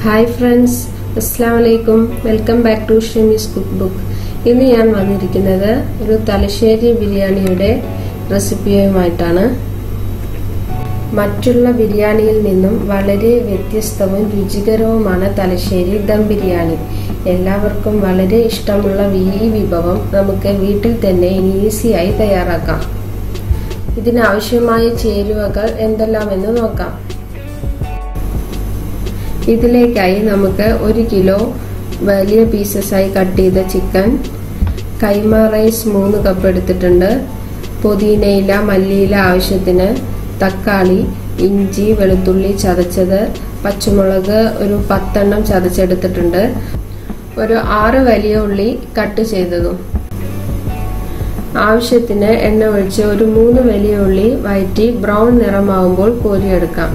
hi friends അസ്സാം വലൈക്കും welcome back to Shemi's cook book ഇന്ന് ഞാൻ വന്നിരിക്കുന്നത് ഒരു തലശ്ശേരി ബിരിയാണിയുടെ റെസിപ്പിയുമായിട്ടാണ് മറ്റുള്ള ബിരിയാണിയിൽ നിന്നും വളരെ വ്യത്യസ്തവും രുചികരവുമാണ് തലശ്ശേരി ദം ബിരിയാണി എല്ലാവർക്കും വളരെ ഇഷ്ടമുള്ള ഈ വിഭവം നമുക്ക് വീട്ടിൽ തന്നെ ഈസിയായി തയ്യാറാക്കാം ഇതിനാവശ്യമായ ചേരുവകൾ എന്തെല്ലാമെന്ന് നോക്കാം ഇതിലേക്കായി നമുക്ക് ഒരു കിലോ വലിയ പീസസായി കട്ട് ചെയ്ത ചിക്കൻ കൈമ റൈസ് മൂന്ന് കപ്പ് എടുത്തിട്ടുണ്ട് പുതിനയില മല്ലിയില ആവശ്യത്തിന് തക്കാളി ഇഞ്ചി വെളുത്തുള്ളി ചതച്ചത് പച്ചമുളക് ഒരു പത്തെണ്ണം ചതച്ചെടുത്തിട്ടുണ്ട് ഒരു ആറ് വലിയ ഉള്ളി കട്ട് ചെയ്തതും ആവശ്യത്തിന് എണ്ണ ഒഴിച്ച് ഒരു മൂന്ന് വലിയ ഉള്ളി വയറ്റി ബ്രൗൺ നിറമാവുമ്പോൾ കോരിയെടുക്കാം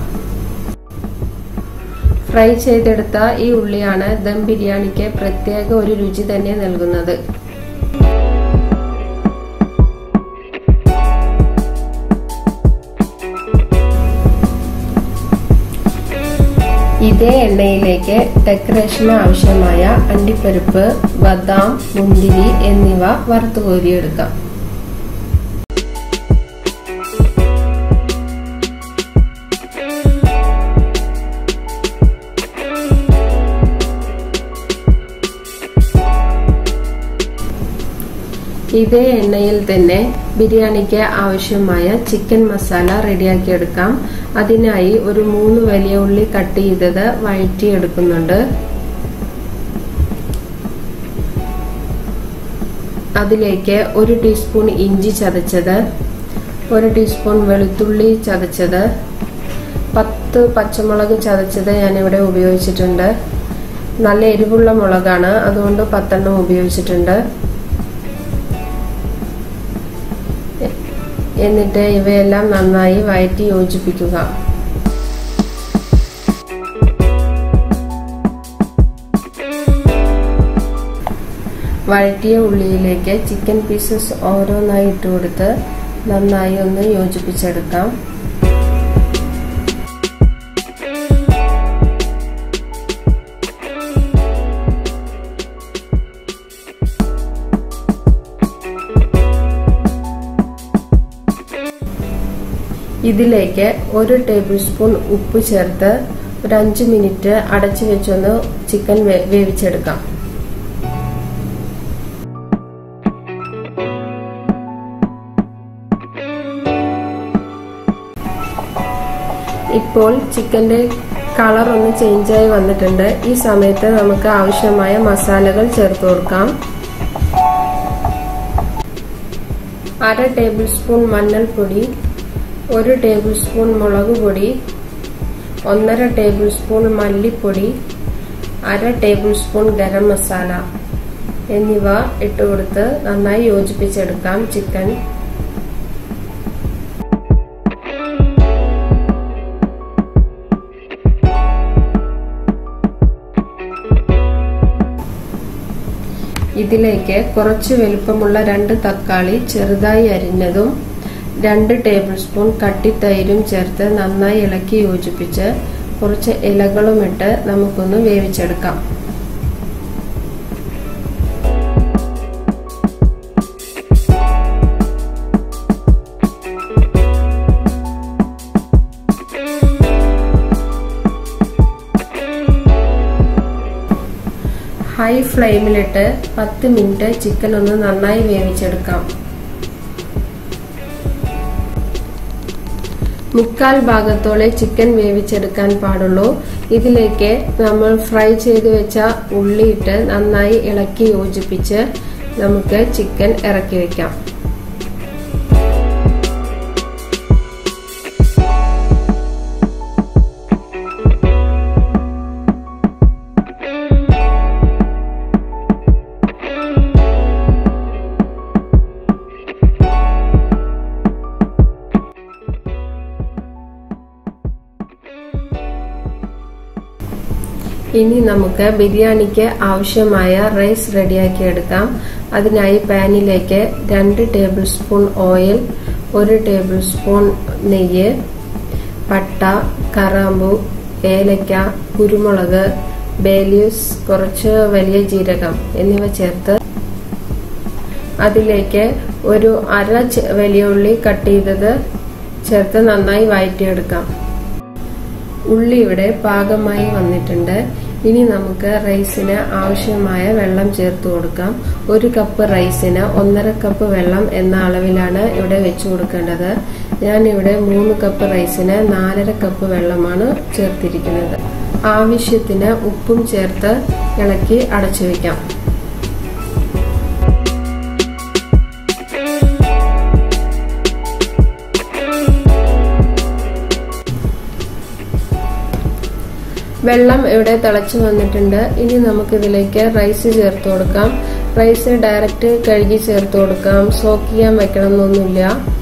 ഫ്രൈ ചെയ്തെടുത്ത ഈ ഉള്ളിയാണ് ദം ബിരിയാണിക്ക് പ്രത്യേക ഒരു രുചി തന്നെ നൽകുന്നത് ഇതേ എണ്ണയിലേക്ക് ഡെക്കറേഷന് ആവശ്യമായ അണ്ടിപ്പരിപ്പ് ബദാം മുന്തിരി എന്നിവ വറുത്തു കോരിയെടുക്കാം ഇതേ എണ്ണയിൽ തന്നെ ബിരിയാണിക്ക് ആവശ്യമായ ചിക്കൻ മസാല റെഡിയാക്കി എടുക്കാം അതിനായി ഒരു മൂന്ന് വലിയ ഉള്ളി കട്ട് ചെയ്തത് വഴറ്റി എടുക്കുന്നുണ്ട് അതിലേക്ക് ഒരു ടീസ്പൂൺ ഇഞ്ചി ചതച്ചത് ഒരു ടീസ്പൂൺ വെളുത്തുള്ളി ചതച്ചത് പത്ത് പച്ചമുളക് ചതച്ചത് ഞാനിവിടെ ഉപയോഗിച്ചിട്ടുണ്ട് നല്ല എരിവുള്ള മുളകാണ് അതുകൊണ്ട് പത്തെണ്ണം ഉപയോഗിച്ചിട്ടുണ്ട് എന്നിട്ട് ഇവയെല്ലാം നന്നായി വയറ്റി യോജിപ്പിക്കുക വഴറ്റിയ ഉള്ളിയിലേക്ക് ചിക്കൻ പീസസ് ഓരോന്നായി ഇട്ട് കൊടുത്ത് നന്നായി ഒന്ന് യോജിപ്പിച്ചെടുക്കാം ഇതിലേക്ക് ഒരു ടേബിൾ സ്പൂൺ ഉപ്പ് ചേർത്ത് ഒരു അഞ്ച് മിനിറ്റ് അടച്ചു വെച്ചൊന്ന് ചിക്കൻ വേവിച്ചെടുക്കാം ഇപ്പോൾ ചിക്കന്റെ കളർ ഒന്ന് ചേഞ്ചായി വന്നിട്ടുണ്ട് ഈ സമയത്ത് നമുക്ക് ആവശ്യമായ മസാലകൾ ചേർത്ത് കൊടുക്കാം അര ടേബിൾ സ്പൂൺ മഞ്ഞൾപ്പൊടി ഒരു ടേബിൾ സ്പൂൺ മുളക് പൊടി ഒന്നര ടേബിൾ സ്പൂൺ മല്ലിപ്പൊടി അര ടേബിൾ സ്പൂൺ ഗരം മസാല എന്നിവ ഇട്ടുകൊടുത്ത് നന്നായി യോജിപ്പിച്ചെടുക്കാം ചിക്കൻ ഇതിലേക്ക് കുറച്ച് വലുപ്പമുള്ള രണ്ട് തക്കാളി ചെറുതായി അരിഞ്ഞതും രണ്ട് ടേബിൾ സ്പൂൺ കട്ടിത്തൈരും ചേർത്ത് നന്നായി ഇളക്കി യോജിപ്പിച്ച് കുറച്ച് ഇലകളും ഇട്ട് നമുക്കൊന്ന് വേവിച്ചെടുക്കാം ഹൈ ഫ്ലെയിമിലിട്ട് പത്ത് മിനിറ്റ് ചിക്കൻ ഒന്ന് നന്നായി വേവിച്ചെടുക്കാം മുക്കാൽ ഭാഗത്തോളം ചിക്കൻ വേവിച്ചെടുക്കാൻ പാടുള്ളൂ ഇതിലേക്ക് നമ്മൾ ഫ്രൈ ചെയ്ത് വെച്ച ഉള്ളിയിട്ട് നന്നായി ഇളക്കി യോജിപ്പിച്ച് നമുക്ക് ചിക്കൻ ഇറക്കി വെക്കാം ഇനി നമുക്ക് ബിരിയാണിക്ക് ആവശ്യമായ റൈസ് റെഡിയാക്കി എടുക്കാം അതിനായി പാനിലേക്ക് രണ്ട് ടേബിൾ സ്പൂൺ ഓയിൽ ഒരു ടേബിൾ സ്പൂൺ നെയ്യ് പട്ട കറാമ്പു ഏലക്ക കുരുമുളക് ബേലീവ്സ് കുറച്ച് വലിയ ജീരകം എന്നിവ ചേർത്ത് അതിലേക്ക് ഒരു അര വലിയ ഉള്ളി കട്ട് ചെയ്തത് ചേർത്ത് നന്നായി വഴറ്റിയെടുക്കാം ഉള്ളി ഇവിടെ പാകമായി വന്നിട്ടുണ്ട് ഇനി നമുക്ക് റൈസിന് ആവശ്യമായ വെള്ളം ചേർത്ത് കൊടുക്കാം ഒരു കപ്പ് റൈസിന് ഒന്നര കപ്പ് വെള്ളം എന്ന അളവിലാണ് ഇവിടെ വെച്ചു കൊടുക്കേണ്ടത് ഞാൻ ഇവിടെ മൂന്ന് കപ്പ് റൈസിന് നാലര കപ്പ് വെള്ളമാണ് ചേർത്തിരിക്കുന്നത് ആവശ്യത്തിന് ഉപ്പും ചേർത്ത് ഇളക്കി അടച്ചു വെക്കാം വെള്ളം ഇവിടെ തിളച്ചു വന്നിട്ടുണ്ട് ഇനി നമുക്ക് ഇതിലേക്ക് റൈസ് ചേർത്ത് കൊടുക്കാം റൈസ് ഡയറക്റ്റ് കഴുകി ചേർത്ത് കൊടുക്കാം സോക്ക് ചെയ്യാൻ വെക്കണം എന്നൊന്നുമില്ല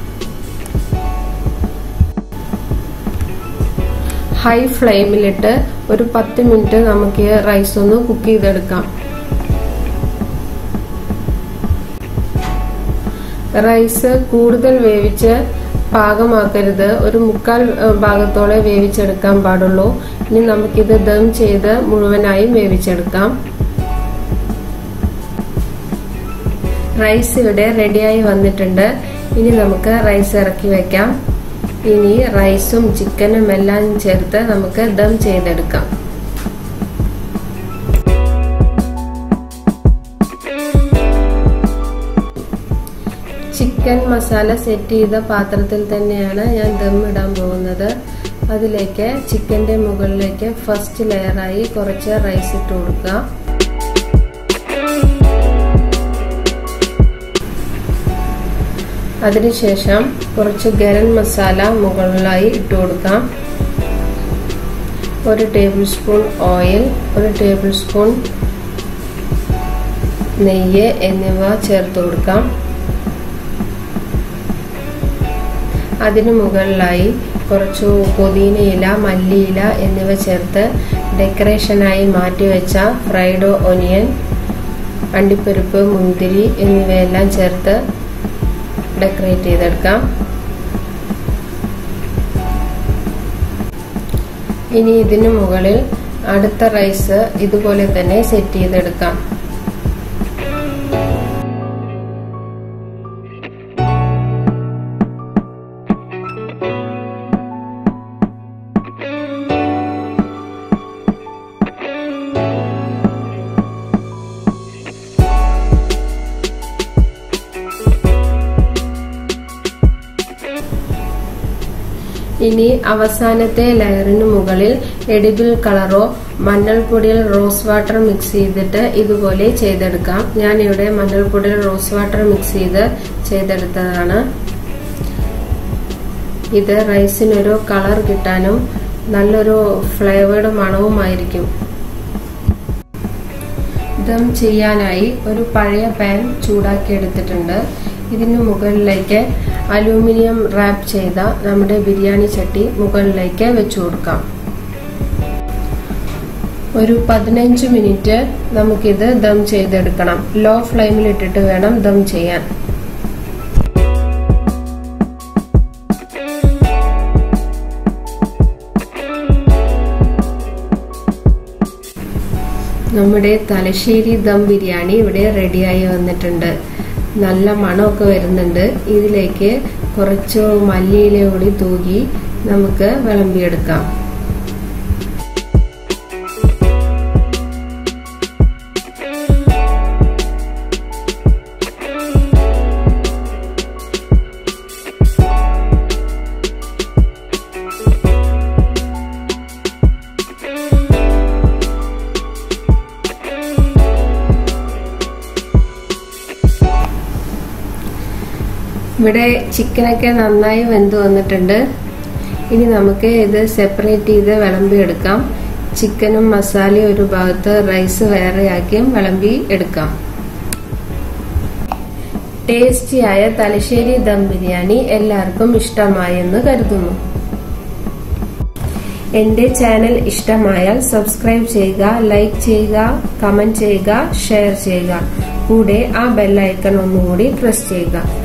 ഹൈ ഫ്ലെയിമിലിട്ട് ഒരു പത്ത് മിനിറ്റ് നമുക്ക് റൈസ് ഒന്ന് കുക്ക് ചെയ്തെടുക്കാം റൈസ് കൂടുതൽ വേവിച്ച് പാകമാക്കരുത് ഒരു മുക്കാൽ ഭാഗത്തോടെ വേവിച്ചെടുക്കാൻ പാടുള്ളൂ ഇനി നമുക്കിത് ദം ചെയ്ത് മുഴുവനായും വേവിച്ചെടുക്കാം റൈസ് ഇവിടെ റെഡിയായി വന്നിട്ടുണ്ട് ഇനി നമുക്ക് റൈസ് ഇറക്കി വെക്കാം ഇനി റൈസും ചിക്കനും എല്ലാം ചേർത്ത് നമുക്ക് ദം ചെയ്തെടുക്കാം ചിക്കൻ മസാല സെറ്റ് ചെയ്ത പാത്രത്തിൽ തന്നെയാണ് ഞാൻ ദം ഇടാൻ പോകുന്നത് അതിലേക്ക് ചിക്കന്റെ മുകളിലേക്ക് ഫസ്റ്റ് ലെയറായി കുറച്ച് റൈസ് ഇട്ട് കൊടുക്കുക അതിനുശേഷം കുറച്ച് ഗരം മസാല മുകളിലായി ഇട്ട് കൊടുക്കാം ഒരു ടേബിൾ സ്പൂൺ ഓയിൽ ഒരു ടേബിൾ സ്പൂൺ നെയ്യ് എന്നിവ ചേർത്ത് കൊടുക്കാം അതിനു മുകളിലായി കുറച്ചു പുതിനയില മല്ലിയില എന്നിവ ചേർത്ത് ഡെക്കറേഷനായി മാറ്റിവെച്ച ഫ്രൈഡ് ഒനിയൻ അണ്ടിപ്പരിപ്പ് മുന്തിരി എന്നിവയെല്ലാം ചേർത്ത് ഡെക്കറേറ്റ് ചെയ്തെടുക്കാം ഇനി ഇതിനു മുകളിൽ അടുത്ത റൈസ് ഇതുപോലെ തന്നെ സെറ്റ് ചെയ്തെടുക്കാം ഇനി അവസാനത്തെ ലെയറിന് മുകളിൽ എഡിബിൾ കളറോ മഞ്ഞൾപ്പൊടിയിൽ റോസ് വാട്ടർ മിക്സ് ചെയ്തിട്ട് ഇതുപോലെ ചെയ്തെടുക്കാം ഞാൻ ഇവിടെ മഞ്ഞൾപ്പൊടിയിൽ റോസ് വാട്ടർ മിക്സ് ചെയ്ത് ചെയ്തെടുത്തതാണ് ഇത് റൈസിനൊരു കളർ കിട്ടാനും നല്ലൊരു ഫ്ലേവേർഡ് മണവുമായിരിക്കും ദം ചെയ്യാനായി ഒരു പഴയ പാൻ ചൂടാക്കി എടുത്തിട്ടുണ്ട് ഇതിന് മുകളിലേക്ക് അലൂമിനിയം റാപ്പ് ചെയ്ത നമ്മുടെ ബിരിയാണി ചട്ടി മുകളിലേക്ക് വെച്ചു കൊടുക്കാം ഒരു പതിനഞ്ച് മിനിറ്റ് നമുക്കിത് ദം ചെയ്തെടുക്കണം ലോ ഫ്ലെയിമിൽ ഇട്ടിട്ട് വേണം ദം ചെയ്യാൻ നമ്മുടെ തലശ്ശേരി ദം ബിരിയാണി ഇവിടെ റെഡിയായി വന്നിട്ടുണ്ട് നല്ല മണമൊക്കെ വരുന്നുണ്ട് ഇതിലേക്ക് കുറച്ച് മല്ലിയില കൂടി തൂകി നമുക്ക് വിളമ്പിയെടുക്കാം ഇവിടെ ചിക്കനൊക്കെ നന്നായി വെന്ത് വന്നിട്ടുണ്ട് ഇനി നമുക്ക് ഇത് സെപ്പറേറ്റ് ചെയ്ത് വിളമ്പി എടുക്കാം ചിക്കനും മസാലയും ഒരു ഭാഗത്ത് റൈസ് വേറെയാക്കിയും വിളമ്പി എടുക്കാം ടേസ്റ്റിയായ തലശ്ശേരി ദം ബിരിയാണി എല്ലാവർക്കും ഇഷ്ടമായെന്ന് കരുതുന്നു എന്റെ ചാനൽ ഇഷ്ടമായാൽ സബ്സ്ക്രൈബ് ചെയ്യുക ലൈക്ക് ചെയ്യുക കമന്റ് ചെയ്യുക ഷെയർ ചെയ്യുക കൂടെ ആ ബെല്ലൈക്കൺ ഒന്നുകൂടി പ്രസ് ചെയ്യുക